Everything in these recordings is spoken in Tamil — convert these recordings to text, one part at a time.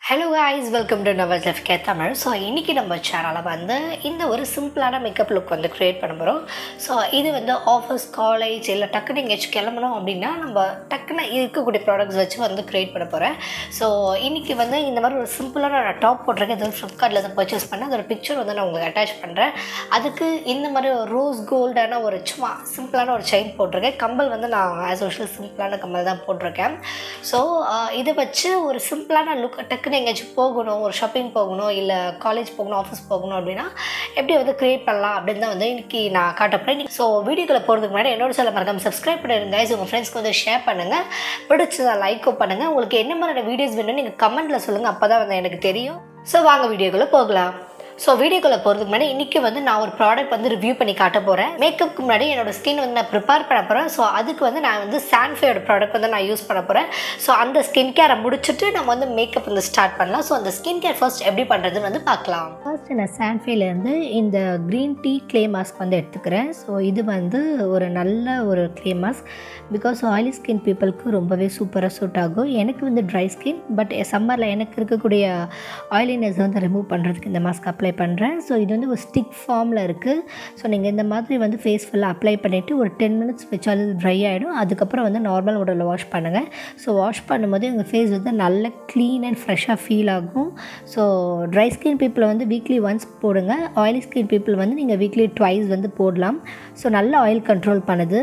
ஹலோ guys வெல்கம் டு நவல் லெஃப்ட் கே தமிழ் ஸோ இன்றைக்கி நம்ம சேனலில் வந்து இந்த ஒரு சிம்பிளான மேக்கப் லுக் வந்து க்ரியேட் பண்ண போகிறோம் ஸோ இது வந்து ஆஃபீஸ் காலேஜ் இல்லை டக்குன்னு எங்கேயாச்சும் கிளம்பணும் அப்படின்னா நம்ம டக்குன்னு இருக்கக்கூடிய ப்ராடக்ட்ஸ் வச்சு வந்து க்ரியேட் பண்ண போகிறேன் ஸோ இன்றைக்கி வந்து இந்த மாதிரி ஒரு சிம்பிளான நான் டாப் போட்டிருக்கேன் இது ஃப்ளிப்கார்ட்டில் தான் பர்ச்சேஸ் பண்ணேன் அதோட பிக்சர் வந்து நான் உங்களுக்கு அட்டாச் பண்ணுறேன் அதுக்கு இந்த மாதிரி ஒரு ரோஸ் கோல்டான ஒரு சும்மா சிம்பிளான ஒரு செயின் போட்டிருக்கேன் கம்பல் வந்து நான் ஆஸ் யூஷுவல் சிம்பிளான கம்பல் தான் போட்டிருக்கேன் ஸோ இதை வச்சு ஒரு சிம்பிளான லுக் டக்குன்னு எங்கேயாச்சும் போகணும் ஒரு ஷாப்பிங் போகணும் இல்லை காலேஜ் போகணும் ஆஃபீஸ் போகணும் அப்படின்னா எப்படி வந்து க்ரியேட் பண்ணலாம் அப்படின்னு தான் வந்து இன்னைக்கு நான் காட்டப்போகிறேன் ஸோ வீடியோக்குள்ள போகிறதுக்கு முன்னாடி என்னோட சொல்ல மறக்காம சப்ஸ்கிரைப் பண்ணிடுங்க guys. உங்கள் ஃப்ரெண்ட்ஸ்க்கு வந்து ஷேர் பண்ணுங்கள் பிடிச்சதை லைக்கோ பண்ணுங்கள் உங்களுக்கு என்ன மாதிரியான வீடியோஸ் வேணும்னு நீங்கள் கமெண்ட்டில் சொல்லுங்கள் அப்போ தான் வந்து எனக்கு தெரியும் ஸோ வாங்க வீடியோக்குள்ளே போகலாம் ஸோ வீடியோக்குள்ளே போகிறதுக்கு முன்னாடி இன்றைக்கி வந்து நான் ஒரு ப்ராடக்ட் வந்து ரிவ்யூ பண்ணி காட்ட போகிறேன் மேக்கப்புக்கு முன்னாடி என்னோட ஸ்கின் வந்து நான் ப்ரிப்பேர் பண்ண போகிறேன் ஸோ அதுக்கு வந்து நான் வந்து சான்ஃபையோட ப்ராடக்ட் வந்து நான் யூஸ் பண்ண போகிறேன் ஸோ அந்த ஸ்கின் கேரை முடிச்சுட்டு நம்ம வந்து மேக்கப் வந்து ஸ்டார்ட் பண்ணலாம் ஸோ அந்த ஸ்கின் கேர் ஃபர்ஸ்ட் எப்படி பண்ணுறதுன்னு வந்து பார்க்கலாம் ஃபர்ஸ்ட் நான் சான்ஃபேலேருந்து இந்த க்ரீன் டீ க்ளே மாஸ்க் வந்து எடுத்துக்கிறேன் ஸோ இது வந்து ஒரு நல்ல ஒரு clay mask because oily skin பீப்புளுக்கு ரொம்பவே சூப்பராக சூட் ஆகும் எனக்கு வந்து ட்ரை ஸ்கின் பட் சம்மரில் எனக்கு இருக்கக்கூடிய ஆயிலினஸ் வந்து ரிமூவ் பண்ணுறதுக்கு இந்த மாஸ்க் அப்ளை பண்ணுறேன் ஸோ இது வந்து ஒரு ஸ்டிக் ஃபார்மில் இருக்குது ஸோ நீங்கள் இந்த மாதிரி வந்து ஃபேஸ் ஃபுல்லாக அப்ளை பண்ணிவிட்டு ஒரு டென் மினிட்ஸ் வச்சாலும் ட்ரை ஆகிடும் அதுக்கப்புறம் வந்து நார்மல் உடலில் வாஷ் பண்ணுங்கள் ஸோ வாஷ் பண்ணும்போது உங்கள் ஃபேஸ் வந்து நல்ல க்ளீன் அண்ட் ஃப்ரெஷ்ஷாக ஃபீல் ஆகும் ஸோ ட்ரை ஸ்கின் பீப்புளை வந்து வீக்லி ஒன்ஸ் போடுங்க ஆயிலி ஸ்கின் பீப்புள் வந்து நீங்கள் வீக்லி ட்வைஸ் வந்து போடலாம் ஸோ நல்ல ஆயில் கண்ட்ரோல் பண்ணுது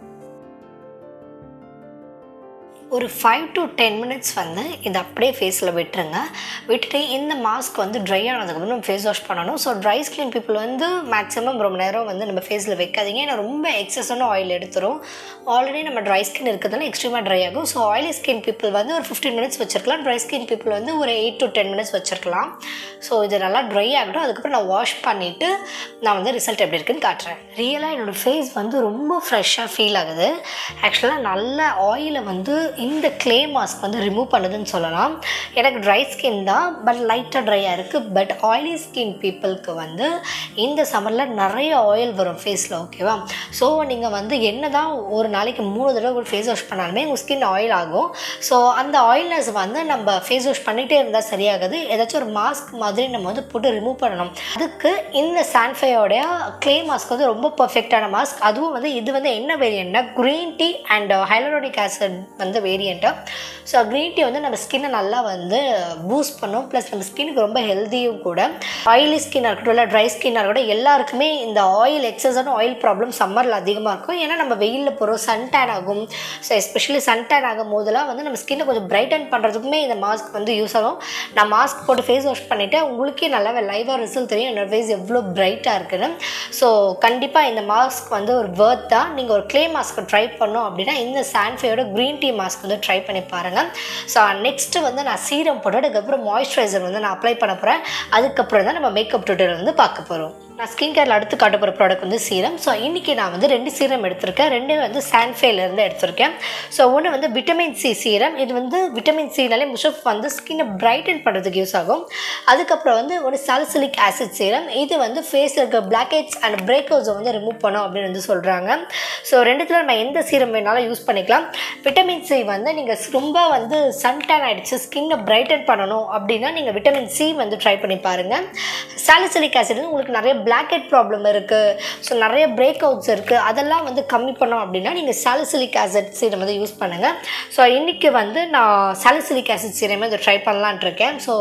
ஒரு ஃபைவ் டு டென் மினிட்ஸ் வந்து இதை அப்படியே ஃபேஸில் விட்டுருங்க விட்டுட்டு இந்த மாஸ்க் வந்து ட்ரை ஆனதுக்கப்புறம் நம்ம ஃபேஸ் வாஷ் பண்ணணும் ஸோ ட்ரை ஸ்கின் பீப்புள் வந்து மேக்ஸிமம் ரொம்ப நேரம் வந்து நம்ம ஃபேஸில் வைக்காதீங்க ஏன்னா ரொம்ப எக்ஸஸான ஆயில் எடுத்துரும் ஆல்ரெடி நம்ம ட்ரை ஸ்கின் இருக்கிறதுனால எக்ஸ்ட்ரீமாக ட்ரை ஆகும் ஸோ ஆயிலி ஸ்கின் பீப்புள் வந்து ஒரு ஃபிஃப்டீன் மினிட்ஸ் வச்சிருக்கலாம் ட்ரை ஸ்கின் பீப்புள் வந்து ஒரு எயிட் டு டென் மினிட்ஸ் வச்சிருக்கலாம் ஸோ இது நல்லா ட்ரை ஆகட்டும் அதுக்கப்புறம் நான் வாஷ் பண்ணிவிட்டு நான் வந்து ரிசல்ட் எப்படி இருக்குன்னு காட்டுறேன் ரியலாக என்னோடய ஃபேஸ் வந்து ரொம்ப ஃப்ரெஷ்ஷாக ஃபீல் ஆகுது ஆக்சுவலாக நல்ல ஆயிலை வந்து இந்த க்ளே மாஸ்க் வந்து ரிமூவ் பண்ணுதுன்னு சொல்லலாம் எனக்கு ட்ரை ஸ்கின் தான் பட் லைட்டாக ட்ரையாக இருக்குது பட் ஆயிலி ஸ்கின் பீப்புளுக்கு வந்து இந்த சம்மரில் நிறைய ஆயில் வரும் ஃபேஸில் ஓகேவா ஸோ நீங்கள் வந்து என்ன தான் ஒரு நாளைக்கு மூணு தடவை கூட ஃபேஸ் வாஷ் பண்ணாலுமே உங்கள் ஸ்கின் ஆயில் ஆகும் ஸோ அந்த ஆயில்னஸ் வந்து நம்ம ஃபேஸ் வாஷ் பண்ணிகிட்டே இருந்தால் சரியாகுது ஏதாச்சும் ஒரு மாஸ்க் மாதிரி நம்ம வந்து போட்டு ரிமூவ் பண்ணணும் அதுக்கு இந்த சான்ஃபையோடைய க்ளே மாஸ்க் வந்து ரொம்ப பர்ஃபெக்டான மாஸ்க் அதுவும் வந்து இது வந்து என்ன வேரியண்ட்னா green tea and hyaluronic acid வந்து வேரியண்ட்டு ஸோ க்ரீன் டீ வந்து நம்ம ஸ்கின்னை நல்லா வந்து பூஸ்ட் பண்ணும் ப்ளஸ் நம்ம ஸ்கின்னுக்கு ரொம்ப ஹெல்த்தியும் கூட ஆயிலி ஸ்கின்னாக இருக்கட்டும் இல்லை ட்ரை ஸ்கின்னாக இருக்கட்டும் எல்லாருக்குமே இந்த ஆயில் எக்ஸஸான ஆயில் ப்ராப்ளம் சம்மரில் அதிகமாக இருக்கும் ஏன்னா நம்ம வெயிலில் போகிறோம் சன் டேன் ஆகும் ஸோ எஸ்பெஷலி சன் டேன் ஆகும் போதெல்லாம் வந்து நம்ம ஸ்கின்னை கொஞ்சம் பிரைட்டன் பண்ணுறதுக்குமே இந்த மாஸ்க் வந்து யூஸ் ஆகும் நான் மாஸ்க் போட்டு ஃபேஸ் வாஷ் பண்ணிவிட்டு உங்களுக்கே நல்லாவே லைவாக ரிசல்ட் தெரியும் என்னோடய ஃபேஸ் எவ்வளோ பிரைட்டாக இருக்குன்னு ஸோ கண்டிப்பாக இந்த மாஸ்க் வந்து ஒரு வேர்த் தான் நீங்கள் ஒரு க்ளே மாஸ்க் ட்ரை பண்ணோம் அப்படின்னா இந்த சான்ஃபையோட க்ரீன் டீ மாஸ்க் வந்து ட்ரை பண்ணி பாருங்கள் ஸோ நெக்ஸ்ட்டு வந்து நான் சீரம் போட்டு அதுக்கப்புறம் மாய்ஸ்சரைசர் வந்து நான் அப்ளை பண்ண போகிறேன் அதுக்கப்புறம் தான் நம்ம மேக்கப் டுட்டோரியல் வந்து பார்க்க போகிறோம் நான் ஸ்கின் கேரில் அடுத்து காட்ட போகிற ப்ராடக்ட் வந்து சீரம் ஸோ இன்றைக்கி நான் வந்து ரெண்டு சீரம் எடுத்திருக்கேன் ரெண்டும் வந்து சான்ஃபேலேருந்து எடுத்திருக்கேன் ஸோ ஒன்று வந்து விட்டமின் சி சீரம் இது வந்து விட்டமின் சினாலே முஷப் வந்து ஸ்கின்னை பிரைட்டன் பண்ணுறதுக்கு யூஸ் ஆகும் அதுக்கப்புறம் வந்து ஒரு சாலிசிலிக் ஆசிட் சீரம் இது வந்து ஃபேஸில் இருக்க பிளாக் ஹெட்ஸ் அண்ட் பிரேக்கர்ஸை வந்து ரிமூவ் பண்ணும் அப்படின்னு வந்து சொல்கிறாங்க ஸோ ரெண்டுத்தில் நம்ம எந்த சீரம் வேணாலும் யூஸ் பண்ணிக்கலாம் விட்டமின் சி வந்து நீங்கள் ரொம்ப வந்து சன்டேன் ஆகிடுச்சு ஸ்கின்னை பிரைட்டன் பண்ணணும் அப்படின்னா நீங்கள் விட்டமின் சி வந்து ட்ரை பண்ணி பாருங்கள் சாலிசிலிக் ஆசிட் வந்து உங்களுக்கு நிறைய பிளாக் ஹெட் ப்ராப்ளம் இருக்குது ஸோ நிறைய பிரேக் அவுட்ஸ் இருக்குது அதெல்லாம் வந்து கம்மி பண்ணோம் அப்படின்னா நீங்கள் சாலிசிலிக் ஆசிட் சீரம் வந்து யூஸ் பண்ணுங்கள் ஸோ இன்றைக்கி வந்து நான் சாலிசிலிக் ஆசிட் சீரம் வந்து ட்ரை பண்ணலான்ட்டு இருக்கேன் ஸோ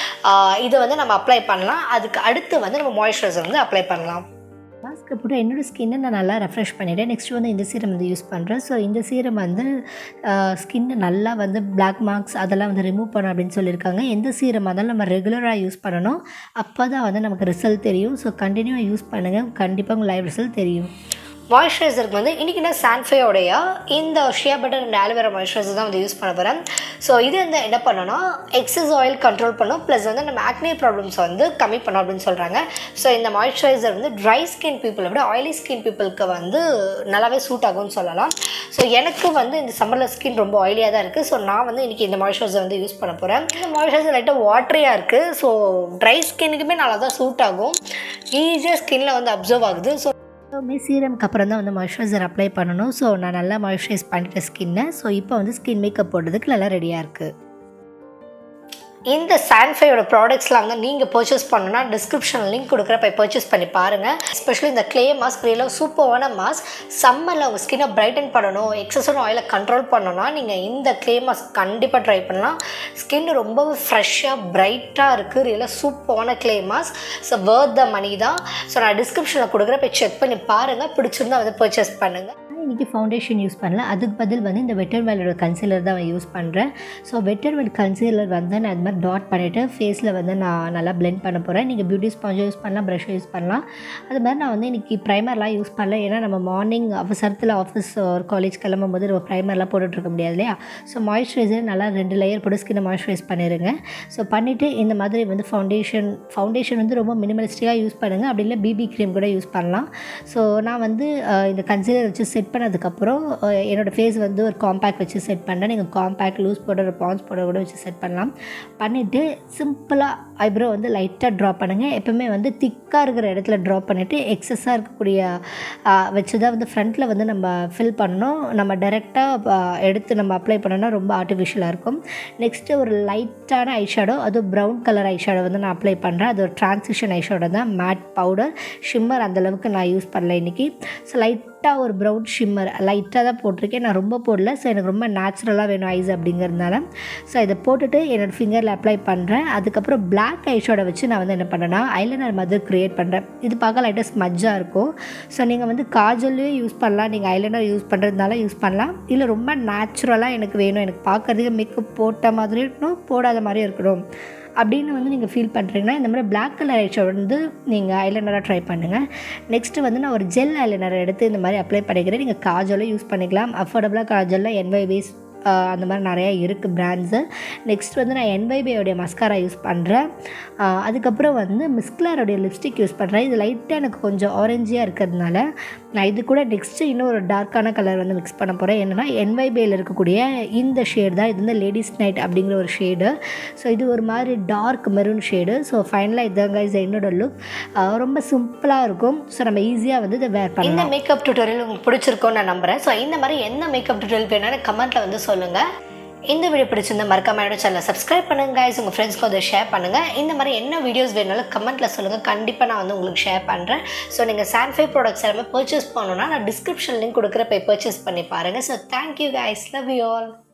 இதை வந்து நம்ம அப்ளை பண்ணலாம் அதுக்கு அடுத்து வந்து நம்ம மாய்ஸ்சரைசர் வந்து அப்ளை பண்ணலாம் மாஸ்க்கு போட்டு என்னோடய ஸ்கின்னை நான் நல்லா ரெஃப்ரெஷ் பண்ணிவிட்டேன் நெக்ஸ்ட் வந்து இந்த சீரம் வந்து யூஸ் பண்ணுறேன் ஸோ இந்த சீரம் வந்து ஸ்கின்னை நல்லா வந்து பிளாக் மார்க்ஸ் அதெல்லாம் வந்து ரிமூவ் பண்ணணும் அப்படின்னு சொல்லியிருக்காங்க எந்த சீரம் இருந்தாலும் நம்ம ரெகுலராக யூஸ் பண்ணணும் அப்போ தான் வந்து நமக்கு ரிசல்ட் தெரியும் ஸோ கண்டினியூவாக யூஸ் பண்ணுங்கள் கண்டிப்பாக உங்கள் லைவ் ரிசல்ட் தெரியும் மாய்ஸ்சரைசருக்கு வந்து இன்றைக்கி நான் சான்ஃபையோடைய இந்த shea butter and aloe vera moisturiser தான் வந்து யூஸ் பண்ண போகிறேன் ஸோ இது வந்து என்ன பண்ணோன்னா எக்ஸஸ் ஆயில் கண்ட்ரோல் பண்ணும் ப்ளஸ் வந்து நம்ம ஆக்னே ப்ராப்ளம்ஸ் வந்து கம்மி பண்ணும் அப்படின்னு சொல்கிறாங்க ஸோ இந்த மாய்ஸ்சரைசர் வந்து ட்ரை ஸ்கின் பீப்புளை விட ஆயிலி ஸ்கின் பீப்புளுக்கு வந்து நல்லாவே சூட் ஆகும்னு சொல்லலாம் ஸோ எனக்கு வந்து இந்த சம்மரில் ஸ்கின் ரொம்ப ஆயிலியாக தான் இருக்குது ஸோ நான் வந்து இன்றைக்கி இந்த மாய்ஸ்சரைசர் வந்து யூஸ் பண்ண போகிறேன் இந்த மாய்ஸ்சரைசர் லைட்டாக வாட்டரியாக இருக்குது ஸோ ட்ரை ஸ்கின்னுக்குமே நல்லா தான் சூட் ஆகும் ஈஸியாக ஸ்கின்னில் வந்து அப்சர்வ் ஆகுது ஸோ எப்போவுமே சீரம்க்கு அப்புறம் தான் வந்து மாய்ஸ்சரைசர் அப்ளை பண்ணணும் ஸோ நான் நல்லா மாய்ஸ்சரைஸ் பண்ணிட்டேன் ஸ்கின்னை ஸோ இப்போ வந்து ஸ்கின் மேக்கப் போடுறதுக்கு நல்லா ரெடியாக இருக்குது இந்த சான்ஃபையோட ப்ராடக்ட்ஸ்லாம் வந்து நீங்கள் பர்ச்சேஸ் பண்ணணும்னா டிஸ்கிரிப்ஷன் லிங்க் கொடுக்குற போய் பர்ச்சேஸ் பண்ணி பாருங்கள் எஸ்பெஷலி இந்த க்ளே மாஸ்க் ரியலாக சூப்பரான மாஸ்க் சம்மரில் உங்கள் ஸ்கின்னை பிரைட்டன் பண்ணணும் எக்ஸஸான ஆயிலை கண்ட்ரோல் பண்ணணும்னா நீங்கள் இந்த க்ளே மாஸ்க் கண்டிப்பாக ட்ரை பண்ணலாம் ஸ்கின் ரொம்பவே ஃப்ரெஷ்ஷாக பிரைட்டாக இருக்குது ரியலாக சூப்பரான clay mask so worth the money தான் ஸோ நான் டிஸ்கிரிப்ஷனில் கொடுக்குற போய் செக் பண்ணி பாருங்கள் பிடிச்சிருந்தா வந்து பர்ச்சேஸ் பண்ணுங்கள் நான் இன்றைக்கி ஃபவுண்டேஷன் யூஸ் பண்ணல அதுக்கு பதில் வந்து இந்த வெட்டர்வேலோட கன்சீலர் தான் யூஸ் பண்ணுறேன் ஸோ வெட்டர்வேல் கன்சீலர் வந்து நான் அது மாதிரி டாட் பண்ணிவிட்டு ஃபேஸில் வந்து நான் நல்லா blend பண்ண போகிறேன் நீங்கள் பியூட்டி ஸ்பாஞ்சும் யூஸ் பண்ணலாம் ப்ரஷ்ஷும் யூஸ் பண்ணலாம் அது மாதிரி நான் வந்து இன்றைக்கி ப்ரைமர்லாம் யூஸ் பண்ணல ஏன்னா நம்ம மார்னிங் அவசரத்தில் ஆஃபீஸ் ஒரு காலேஜ் கிளம்பும் போது நம்ம ப்ரைமர்லாம் போட்டுட்ருக்க முடியாது இல்லையா ஸோ மாய்ஸ்சரைசர் நல்லா ரெண்டு லேயர் போட்டு ஸ்கின்னை மாய்ஸ்சரைஸ் பண்ணிடுங்க ஸோ பண்ணிவிட்டு இந்த மாதிரி வந்து ஃபவுண்டேஷன் ஃபவுண்டேஷன் வந்து ரொம்ப மினிமலிஸ்டிக்காக யூஸ் பண்ணுங்கள் அப்படி இல்லை பிபி க்ரீம் கூட யூஸ் பண்ணலாம் ஸோ நான் வந்து அஹ், இந்த கன்சீலர் வச்சு செட் பண்ணதுக்கப்புறம் அஹ், என்னோடய ஃபேஸ் வந்து ஒரு காம்பேக்ட் வச்சு செட் பண்ணேன் நீங்கள் compact loose powder Pond's powder கூட வச்சு செட் பண்ணலாம் பண்ணிவிட்டு சிம்பிளாக ஐப்ரோ வந்து லைட்டாக ட்ரா பண்ணுங்கள் எப்போவுமே வந்து திக்காக இருக்கிற இடத்துல ட்ரா பண்ணிவிட்டு எக்ஸஸாக இருக்கக்கூடிய அஹ், வச்சு தான் வந்து ஃப்ரண்ட்டில் வந்து நம்ம ஃபில் பண்ணணும் நம்ம டைரெக்டாக எடுத்து நம்ம அப்ளை பண்ணோன்னா ரொம்ப ஆர்டிஃபிஷியலாக இருக்கும் நெக்ஸ்ட்டு ஒரு லைட்டான ஐஷேடோ அதுவும் ப்ரௌன் கலர் ஐஷேடோ வந்து நான் அப்ளை பண்ணுறேன் அது ஒரு ட்ரான்சிஷன் ஐஷேடோ தான் மேட் பவுடர் ஷிம்மர் அந்தளவுக்கு நான் யூஸ் பண்ணல இன்றைக்கி ஸோ லைட்டாக ஒரு ப்ரௌன் ஷிம்மர் லைட்டாக தான் போட்டிருக்கேன் நான் ரொம்ப போடல ஸோ எனக்கு ரொம்ப நேச்சுரலாக வேணும் ஐஸ் அப்படிங்கிறதுனால ஸோ இதை போட்டுட்டு என்னோடய ஃபிங்கரில் அப்ளை பண்ணுறேன் அதுக்கப்புறம் பிளாக் ஐஷோட வச்சு நான் வந்து என்ன பண்ணேன்னா ஐலைனர் மாதிரி க்ரியேட் பண்ணுறேன் இது பார்க்க லைட்டாக ஸ்மஜ்ஜாக இருக்கும் ஸோ நீங்கள் வந்து காஜல்லையும் யூஸ் பண்ணலாம் நீங்கள் ஐலைனர் யூஸ் பண்ணுறதுனால யூஸ் பண்ணலாம் இல்லை ரொம்ப நேச்சுரலாக எனக்கு வேணும் எனக்கு பார்க்குறதுக்கு மேக்கப் போட்ட மாதிரி இருக்கணும் போடாத மாதிரியும் இருக்கணும் அப்படின்னு வந்து நீங்கள் ஃபீல் பண்ணுறீங்கன்னா இந்த மாதிரி பிளாக் கலர் ஐஷோ வந்து நீங்கள் ஐலைனராக ட்ரை பண்ணுங்கள் நெக்ஸ்ட்டு வந்து நான் ஒரு ஜெல் ஐலைனர் எடுத்து இந்த மாதிரி அப்ளை பண்ணிக்கிறேன் நீங்கள் காஜலும் யூஸ் பண்ணிக்கலாம் அஃபோர்டபுளாக காஜலில் என்வைபிஸ் அந்த மாதிரி நிறையா இருக்குது பிராண்ட்ஸு நெக்ஸ்ட் வந்து நான் என்வைபியோடைய மஸ்காரா யூஸ் பண்ணுறேன் அதுக்கப்புறம் வந்து மிஸ்க்லாரோடைய லிப்ஸ்டிக் யூஸ் பண்ணுறேன் இது லைட்டாக எனக்கு கொஞ்சம் ஆரஞ்சியாக இருக்கிறதுனால நான் இது கூட நெக்ஸ்ட்டு இன்னும் ஒரு டார்க்கான கலர் வந்து மிக்ஸ் பண்ண போகிறேன் என்னென்னா என்வைபியில் இருக்கக்கூடிய இந்த ஷேடு தான் இது வந்து லேடிஸ் நைட் அப்படிங்கிற ஒரு ஷேடு ஸோ இது ஒரு மாதிரி டார்க் மெரூன் ஷேடு ஸோ ஃபைனலாக இதாங்க இது என்னோட லுக் ரொம்ப சிம்பிளாக இருக்கும் ஸோ நம்ம ஈஸியாக வந்து இதை வேர் இந்த பண்ணலாம் மேக்கப் டியூட்டோரியல் உங்களுக்கு பிடிச்சிருக்கும்னு நான் நம்புறேன் ஸோ இந்த மாதிரி என்ன மேக்கப் டியூட்டோரியல் வேணாலும் கமெண்ட்ல வந்து சொல்லுங்க இந்த வீடியோ பிடிச்சிருந்தா மறக்காம என்னோட சேனலை சப்ஸ்கிரைப் பண்ணுங்க guys உங்க ஃப்ரெண்ட்ஸ்க்கு வந்து ஷேர் பண்ணுங்க இந்த மாதிரி என்ன வீடியோஸ் வேணாலும் கமெண்ட்ல சொல்லுங்க கண்டிப்பாக நான் வந்து உங்களுக்கு ஷேர் பண்றேன் ஸோ நீங்க சான்ஃபை ப்ராடக்ட்ஸ் எல்லாமே பர்ச்சேஸ் பண்ணணும்னா நான் டிஸ்கிரிப்ஷன் லிங்க் கொடுக்குற போய் பர்ச்சேஸ் பண்ணி பாருங்க so thank you guys love you all